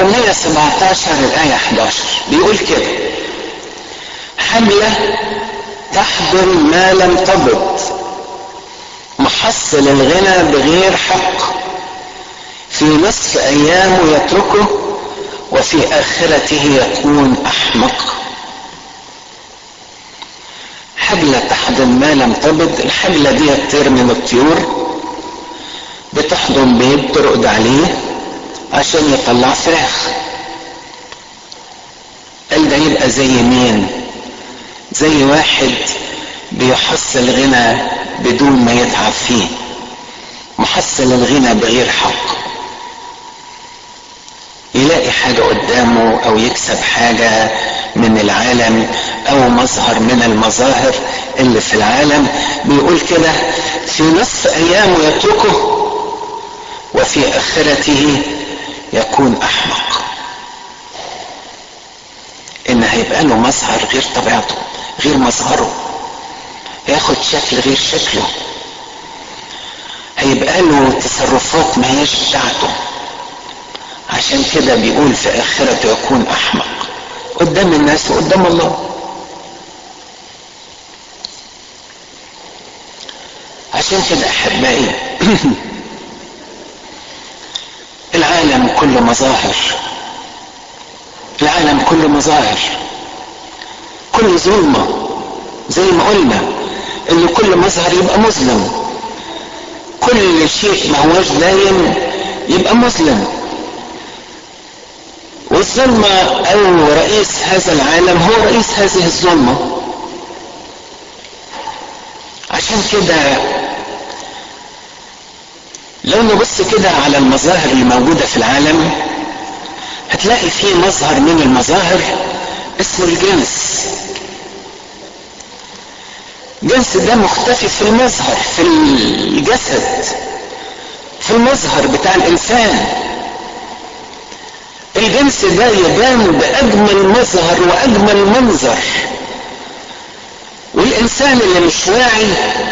أرمية 17 الآية 11 بيقول كده حملة تحضر ما لم تبض محصل الغنى بغير حق في نصف أيامه يتركه وفي آخرته يكون أحمق حبلة تحضن ما لم تبض الحبلة دي تطير من الطيور بتحضن بيض ترقد عليه عشان يطلع فراخ قال ده يبقى زي مين زي واحد بيحصل غنى بدون ما يتعب فيه محصل الغنى بغير حق يلاقي حاجة قدامه أو يكسب حاجة من العالم أو مظهر من المظاهر اللي في العالم بيقول كده في نصف أيامه يتركه وفي آخرته يكون أحمق إن هيبقى له مظهر غير طبيعته غير مظهره ياخد شكل غير شكله هيبقى له تصرفات ما هيش بتاعته عشان كده بيقول في آخرته يكون أحمق قدام الناس وقدام الله عشان كده أحبائي العالم كله مظاهر العالم كله مظاهر كل ظلمة زي ما قلنا ان كل مظهر يبقى مظلم كل شيء ما هوش دايم يبقى مظلم والظلمة او رئيس هذا العالم هو رئيس هذه الظلمة عشان كده لو نبص كده على المظاهر اللي موجودة في العالم هتلاقي فيه مظهر من المظاهر اسمه الجنس الجنس ده مختفي في المظهر في الجسد في المظهر بتاع الانسان الجنس ده يبان باجمل مظهر واجمل منظر والانسان اللي مش واعي